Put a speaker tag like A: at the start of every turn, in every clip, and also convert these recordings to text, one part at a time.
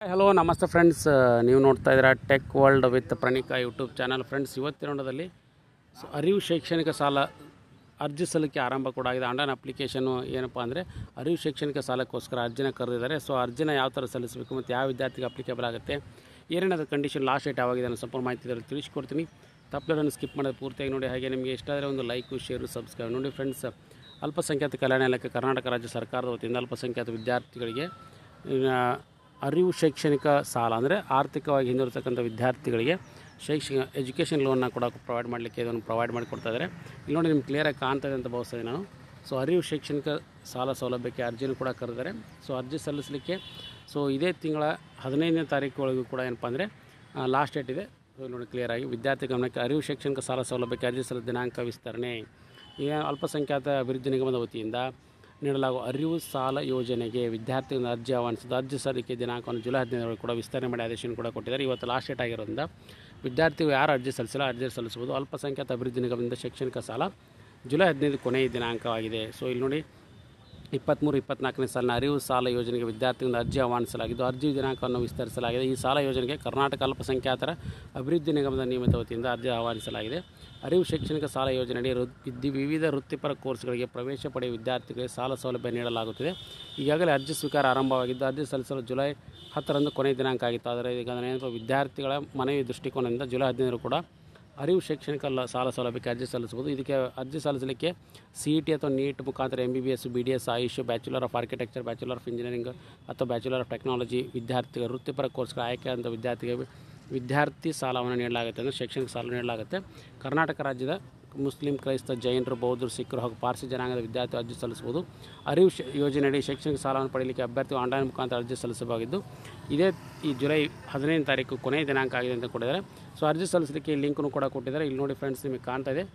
A: hello ನಮಸ್ತೆ friends ನೀವು ನೋಡ್ತಾ ಇದ್ದೀರಾ Tech World with Pranika YouTube channel friends ಇವತ್ತಿನ ನೋಡೋದಲ್ಲಿ ಸೊ ಅರಿವು ಶೈಕ್ಷಣಿಕ ಸಾಲ ಅರ್ಜಿ ಸಲ್ಲಿಕೆ ಆರಂಭ ಕೂಡ ಆಗಿದೆ ಆನ್ಲೈನ್ ಅಪ್ಲಿಕೇಶನು ಏನಪ್ಪ ಅಂದರೆ ಅರಿವು ಶೈಕ್ಷಣಿಕ ಸಾಲಕ್ಕೋಸ್ಕರ ಅರ್ಜಿನ ಕರೆದಿದ್ದಾರೆ ಸೊ ಅರ್ಜಿನ ಯಾವ ಥರ ಸಲ್ಲಿಸಬೇಕು ಮತ್ತು ಯಾವ ವಿದ್ಯಾರ್ಥಿಗೆ ಅಪ್ಲಿಕೇಬಲ್ ಆಗುತ್ತೆ ಏನೇನಾದ್ರು ಕಂಡೀಷನ್ ಲಾಸ್ಟ್ ಡೇಟ್ ಯಾವಾಗಿದೆ ಅನ್ನೋ ಸಂಪೂರ್ಣ ಮಾಹಿತಿ ಇದರಲ್ಲಿ ತಿಳಿಸ್ಕೊಡ್ತೀನಿ ತಪ್ಪದನ್ನು ಸ್ಕಿಪ್ ಮಾಡೋದು ಪೂರ್ತಿಯಾಗಿ ನೋಡಿ ಹಾಗೆ ನಿಮಗೆ ಇಷ್ಟ ಆದರೆ ಒಂದು ಲೈಕು ಶೇರು ಸಬ್ಸ್ಕ್ರೈಬ್ ನೋಡಿ ಫ್ರೆಂಡ್ಸ್ ಅಲ್ಪಸಂಖ್ಯಾತ ಕಲ್ಯಾಣ ಇಲಾಖೆ ಕರ್ನಾಟಕ ರಾಜ್ಯ ಸರ್ಕಾರದ ವತಿಯಿಂದ ಅಲ್ಪಸಂಖ್ಯಾತ ವಿದ್ಯಾರ್ಥಿಗಳಿಗೆ ಆ, ಅರಿವು ಶೈಕ್ಷಣಿಕ ಸಾಲ ಅಂದರೆ ಆರ್ಥಿಕವಾಗಿ ಹಿಂದಿರತಕ್ಕಂಥ ವಿದ್ಯಾರ್ಥಿಗಳಿಗೆ ಶೈಕ್ಷಣಿಕ ಎಜುಕೇಷನ್ ಲೋನ್ನ ಕೂಡ ಪ್ರೊವೈಡ್ ಮಾಡಲಿಕ್ಕೆ ಇದನ್ನು ಪ್ರೊವೈಡ್ ಮಾಡಿ ಕೊಡ್ತಾ ಇದ್ದಾರೆ ಇಲ್ಲಿ ನೋಡಿ ನಿಮ್ಗೆ ಕ್ಲಿಯರಾಗಿ ಕಾಣ್ತದೆ ಅಂತ ಭಾವಿಸ್ತದೆ ನಾನು ಸೊ ಅರಿವು ಶೈಕ್ಷಣಿಕ ಸಾಲ ಸೌಲಭ್ಯಕ್ಕೆ ಅರ್ಜಿನೂ ಕೂಡ ಕರೆದಿದ್ದಾರೆ ಸೊ ಅರ್ಜಿ ಸಲ್ಲಿಸಲಿಕ್ಕೆ ಸೊ ಇದೇ ತಿಂಗಳ ಹದಿನೈದನೇ ತಾರೀಕು ಒಳಗೂ ಕೂಡ ಏನಪ್ಪ ಅಂದರೆ ಲಾಸ್ಟ್ ಡೇಟ್ ಇದೆ ಸೊ ಇಲ್ಲಿ ನೋಡಿ ಕ್ಲಿಯರಾಗಿ ವಿದ್ಯಾರ್ಥಿ ಗಮನಕ್ಕೆ ಅರಿವು ಶೈಕ್ಷಣಿಕ ಸಾಲ ಸೌಲಭ್ಯಕ್ಕೆ ಅರ್ಜಿ ಸಲ್ಲಿಸ ದಿನಾಂಕ ವಿಸ್ತರಣೆ ಈಗ ಅಲ್ಪಸಂಖ್ಯಾತ ಅಭಿವೃದ್ಧಿ ನಿಗಮದ ವತಿಯಿಂದ ನೀಡಲಾಗುವ ಅರಿವು ಸಾಲ ಯೋಜನೆಗೆ ವಿದ್ಯಾರ್ಥಿಗಳ ಅರ್ಜಿ ಆಹ್ವಾನಿಸಿದ ಅರ್ಜಿ ಸಲ್ಲಿಕೆ ದಿನಾಂಕವನ್ನು ಜುಲೈ ಹದಿನೈದರವರೆಗೆ ಕೂಡ ವಿಸ್ತರಣೆ ಮಾಡಿ ಆದೇಶವನ್ನು ಕೂಡ ಕೊಟ್ಟಿದ್ದಾರೆ ಇವತ್ತು ಲಾಸ್ಟ್ ಡೇಟ್ ಆಗಿರೋದ್ರಿಂದ ವಿದ್ಯಾರ್ಥಿಗಳು ಯಾರು ಅರ್ಜಿ ಸಲ್ಲಿಸಿಲ್ಲ ಅರ್ಜಿ ಸಲ್ಲಿಸಬಹುದು ಅಲ್ಪಸಂಖ್ಯಾತ ಅಭಿವೃದ್ಧಿ ನಿಗಮದಿಂದ ಶೈಕ್ಷಣಿಕ ಸಾಲ ಜುಲೈ ಹದಿನೈದು ಕೊನೆಯ ದಿನಾಂಕವಾಗಿದೆ ಸೊ ಇಲ್ಲಿ ನೋಡಿ ಇಪ್ಪತ್ತ್ಮೂರು ಇಪ್ಪತ್ನಾಲ್ಕನೇ ಸಾಲಿನ ಅರಿವು ಸಾಲ ಯೋಜನೆಗೆ ವಿದ್ಯಾರ್ಥಿಗಳಿಂದ ಅರ್ಜಿ ಆಹ್ವಾನಿಸಲಾಗಿದ್ದು ಅರ್ಜಿ ದಿನಾಂಕವನ್ನು ವಿಸ್ತರಿಸಲಾಗಿದೆ ಈ ಸಾಲ ಯೋಜನೆಗೆ ಕರ್ನಾಟಕ ಅಲ್ಪಸಂಖ್ಯಾತರ ಅಭಿವೃದ್ಧಿ ನಿಗಮದ ನಿಯಮಿತ ವತಿಯಿಂದ ಅರ್ಜಿ ಆಹ್ವಾನಿಸಲಾಗಿದೆ ಅರಿವು ಶೈಕ್ಷಣಿಕ ಸಾಲ ಯೋಜನೆಯಡಿ ವೃ- ವಿದ್ಯೆ ವಿವಿಧ ವೃತ್ತಿಪರ ಕೋರ್ಸ್ಗಳಿಗೆ ಪ್ರವೇಶ ಪಡೆಯುವ ವಿದ್ಯಾರ್ಥಿಗಳಿಗೆ ಸಾಲ ಸೌಲಭ್ಯ ನೀಡಲಾಗುತ್ತಿದೆ ಈಗಾಗಲೇ ಅರ್ಜಿ ಸ್ವೀಕಾರ ಆರಂಭವಾಗಿದ್ದು ಅರ್ಜಿ ಸಲ್ಲಿಸಲು ಜುಲೈ ಹತ್ತರಂದು ಕೊನೆಯ ದಿನಾಂಕ ಆಗಿತ್ತು ಆದರೆ ಈಗ ಏನಪ್ಪ ವಿದ್ಯಾರ್ಥಿಗಳ ಮನವಿ ದೃಷ್ಟಿಕೋನದಿಂದ ಜುಲೈ ಹದಿನೈದರು ಕೂಡ ಅರಿವು ಶೈಕ್ಷಣಿಕ ಲ- ಸಾಲ ಸೌಲಭ್ಯಕ್ಕೆ ಅರ್ಜಿ ಸಲ್ಲಿಸಬಹುದು ಇದಕ್ಕೆ ಅರ್ಜಿ ಸಲ್ಲಿಸಲಿಕ್ಕೆ ಸಿ ಇ ಟಿ ಅಥವಾ ನೀಟ್ ಮುಖಾಂತರ M B B S B D S AYUSH bachelor of architecture bachelor of engineering ಅಥವಾ ಬ್ಯಾಚುಲರ್ ಆಫ್ ಟೆಕ್ನಾಲಜಿ ವಿದ್ಯಾರ್ಥಿಗಳು ವೃತ್ತಿಪರ ಕೋರ್ಸ್ಗಳ ಆಯ್ಕೆಯಾದ ವಿದ್ಯಾರ್ಥಿಗೆ ವಿದ್ಯಾರ್ಥಿ ಸಾಲವನ್ನು ನೀಡಲಾಗುತ್ತೆ ಅಂದರೆ ಶೈಕ್ಷಣಿಕ ಸಾಲ ನೀಡಲಾಗುತ್ತೆ ಕರ್ನಾಟಕ ರಾಜ್ಯದ ಮುಸ್ಲಿಂ ಕ್ರೈಸ್ತ ಜೈನರು ಬೌದ್ಧರು ಸಿಖ್ಖರು ಹಾಗೂ ಪಾರ್ಸಿ ಜನಾಂಗದ ವಿದ್ಯಾರ್ಥಿ ಅರ್ಜಿ ಸಲ್ಲಿಸಬಹುದು ಅರಿವು ಶ ಯೋಜನೆಯಡಿ ಶೈಕ್ಷಣಿಕ ಸಾಲವನ್ನು ಪಡೆಯಲಿಕ್ಕೆ ಅಭ್ಯರ್ಥಿ ಆನ್ಲೈನ್ ಮುಖಾಂತರ ಅರ್ಜಿ ಸಲ್ಲಿಸಬಹುದಿದ್ದು ಇದೇ ಈ ಜುಲೈ ಹದಿನೈದನೇ ತಾರೀಕು ಕೊನೆಯ ದಿನಾಂಕ ಆಗಿದೆ ಅಂತ ಕೊಟ್ಟಿದ್ದಾರೆ ಸೊ ಅರ್ಜಿ ಸಲ್ಲಿಸಲಿಕ್ಕೆ ಈ ಲಿಂಕನ್ನು ಕೂಡ ಕೊಟ್ಟಿದ್ದಾರೆ ಇಲ್ಲಿ ನೋಡಿ ಫ್ರೆಂಡ್ಸ್ ನಿಮಗೆ ಕಾಣ್ತಾ ಇದೆ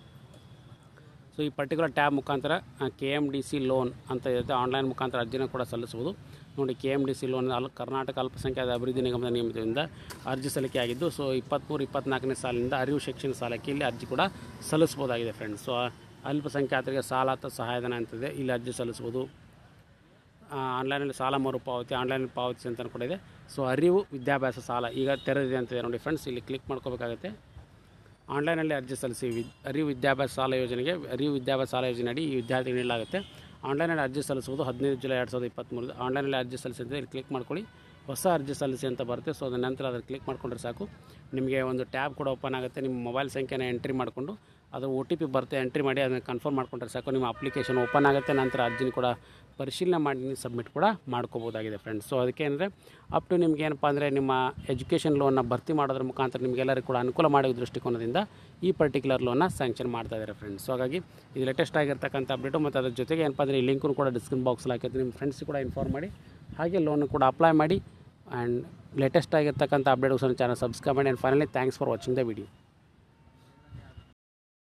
A: ಸೊ ಈ ಪರ್ಟಿಕ್ಯುಲರ್ ಟ್ಯಾಬ್ ಮುಖಾಂತರ K M D C loan ಅಂತ ಇರುತ್ತೆ ಆನ್ಲೈನ್ ಮುಖಾಂತರ ಅರ್ಜಿನ ಕೂಡ ಸಲ್ಲಿಸಬಹುದು ನೋಡಿ K M D C loan ಅಲ್ ಕರ್ನಾಟಕ ಅಲ್ಪಸಂಖ್ಯಾತ ಅಭಿವೃದ್ಧಿ ನಿಗಮದ ನಿಯಮಿತದಿಂದ ಅರ್ಜಿ ಸಲ್ಲಿಕೆ ಆಗಿದ್ದು ಸೊ ಇಪ್ಪತ್ತ್ಮೂರು ಇಪ್ಪತ್ನಾಲ್ಕನೇ ಸಾಲಿನಿಂದ ಅರಿವು ಶಿಕ್ಷಣ ಸಾಲಕ್ಕೆ ಇಲ್ಲಿ ಅರ್ಜಿ ಕೂಡ ಸಲ್ಲಿಸ್ಬೋದಾಗಿದೆ ಫ್ರೆಂಡ್ಸ್ ಸೊ ಅಲ್ಪಸಂಖ್ಯಾತರಿಗೆ ಸಾಲ ಅಥವಾ ಸಹಾಯಧನ ಅಂತಿದೆ ಇಲ್ಲಿ ಅರ್ಜಿ ಸಲ್ಲಿಸ್ಬೋದು ಆನ್ಲೈನಲ್ಲಿ ಸಾಲ ಮರುಪಾವತಿ ಆನ್ಲೈನಲ್ಲಿ ಪಾವತಿಸಿ ಅಂತ ಕೂಡ ಇದೆ ಸೊ ಅರಿವು ವಿದ್ಯಾಭ್ಯಾಸ ಸಾಲ ಈಗ ತೆರೆದಿದೆ ಅಂತಿದೆ ನೋಡಿ ಫ್ರೆಂಡ್ಸ್ ಇಲ್ಲಿ ಕ್ಲಿಕ್ ಮಾಡ್ಕೋಬೇಕಾಗುತ್ತೆ ಆನ್ಲೈನಲ್ಲಿ ಅರ್ಜಿ ಸಲ್ಲಿಸಿ ವಿದ್ ಅರಿವು ವಿದ್ಯಾಭ್ಯಾಸ ಸಾಲ ಯೋಜನೆಗೆ ಅರಿವು ವಿದ್ಯಾಭ್ಯಾಸ ಸಾಲ ಯೋಜನೆ ಅಡಿ ಈ ವಿದ್ಯಾರ್ಥಿಗೆ ನೀಡಲಾಗುತ್ತೆ ಆನ್ಲೈನಲ್ಲಿ ಅರ್ಜಿ ಸಲ್ಲಿಸುವುದು ಹದಿನೈದು ಜುಲೈ ಎರಡು ಸಾವಿರದ ಇಪ್ಪತ್ತ್ಮೂರು ಆನ್ಲೈನಲ್ಲಿ ಅರ್ಜಿ ಸಲ್ಲಿಸಿ ಅಂತ ಇಲ್ಲಿ ಕ್ಲಿಕ್ ಮಾಡ್ಕೊಳ್ಳಿ ಹೊಸ ಅರ್ಜಿ ಸಲ್ಲಿಸಿ ಅಂತ ಬರುತ್ತೆ ಸೊ ಅದ ನಂತರ ಅದನ್ನು ಕ್ಲಿಕ್ ಮಾಡ್ಕೊಂಡ್ರೆ ಸಾಕು ನಿಮಗೆ ಒಂದು ಟ್ಯಾಬ್ ಕೂಡ ಓಪನ್ ಆಗುತ್ತೆ ನಿಮ್ಮ ಮೊಬೈಲ್ ಸಂಖ್ಯೆನ ಎಂಟ್ರಿ ಮಾಡಿಕೊಂಡು ಅದು ಒ ಟಿ ಪಿ ಬರುತ್ತೆ ಎಂಟ್ರಿ ಮಾಡಿ ಅದನ್ನು ಕನ್ಫರ್ಮ್ ಮಾಡ್ಕೊಂಡ್ರೆ ಸಾಕು ನಿಮ್ಮ ಅಪ್ಲಿಕೇಶನ್ ಓಪನ್ ಆಗುತ್ತೆ ನಂತರ ಅರ್ಜಿನ ಕೂಡ ಪರಿಶೀಲನೆ ಮಾಡಿ ನೀವು ಸಬ್ಮಿಟ್ ಕೂಡ ಮಾಡ್ಕೋಬೋದಾಗಿದೆ ಫ್ರೆಂಡ್ಸ್ ಸೊ ಅದಕ್ಕೆ ಅಂದರೆ ಅಪ್ ಟು ನಿಮ್ಗೆ ಏನಪ್ಪ ಅಂದರೆ ನಿಮ್ಮ ಎಜುಕೇಷನ್ ಲೋನ್ನ ಭರ್ತಿ ಮಾಡೋದ್ರ ಮುಖಾಂತರ ನಿಮಗೆಲ್ಲರಿಗೂ ಕೂಡ ಅನುಕೂಲ ಮಾಡೋ ದೃಷ್ಟಿಕೋನದಿಂದ ಈ ಪರ್ಟಿಕ್ಯುಲರ್ ಲೋನ್ನ ಸ್ಯಾಂಕ್ಷನ್ ಮಾಡ್ತಾ ಇದ್ದಾರೆ ಫ್ರೆಂಡ್ಸ್ ಸೊ ಹಾಗಾಗಿ ಇದು ಲೇಟೆಸ್ಟ್ ಆಗಿರ್ತಕ್ಕಂಥ ಅಪ್ಡೇಟು ಮತ್ತು ಅದ್ರ ಜೊತೆಗೆ ಏನಪ್ಪ ಅಂದರೆ ಈ ಲಿಂಕು ಕೂಡ ಡಿಸ್ಕ್ರಿಪ್ ಬಾಕ್ಸಲ್ಲಿ ಹಾಕಿರ್ತೀನಿ ನಿಮ್ಮ ಫ್ರೆಂಡ್ಸ್ ಕೂಡ ಇನ್ಫಾರ್ಮ್ ಮಾಡಿ ಹಾಗೆ ಲೋನ್ ಕೂಡ ಅಪ್ಲೈ ಮಾಡಿ ಆ್ಯಂಡ್ ಲೇಟೆಸ್ಟ್ ಆಗಿರ್ತಕ್ಕಂಥ ಅಪ್ಡೇಟ್ಸ್ ಚಾನಲ್ ಸಬ್ಸ್ಕ್ರೈಬ್ ಮಾಡಿ and finally thanks for watching the video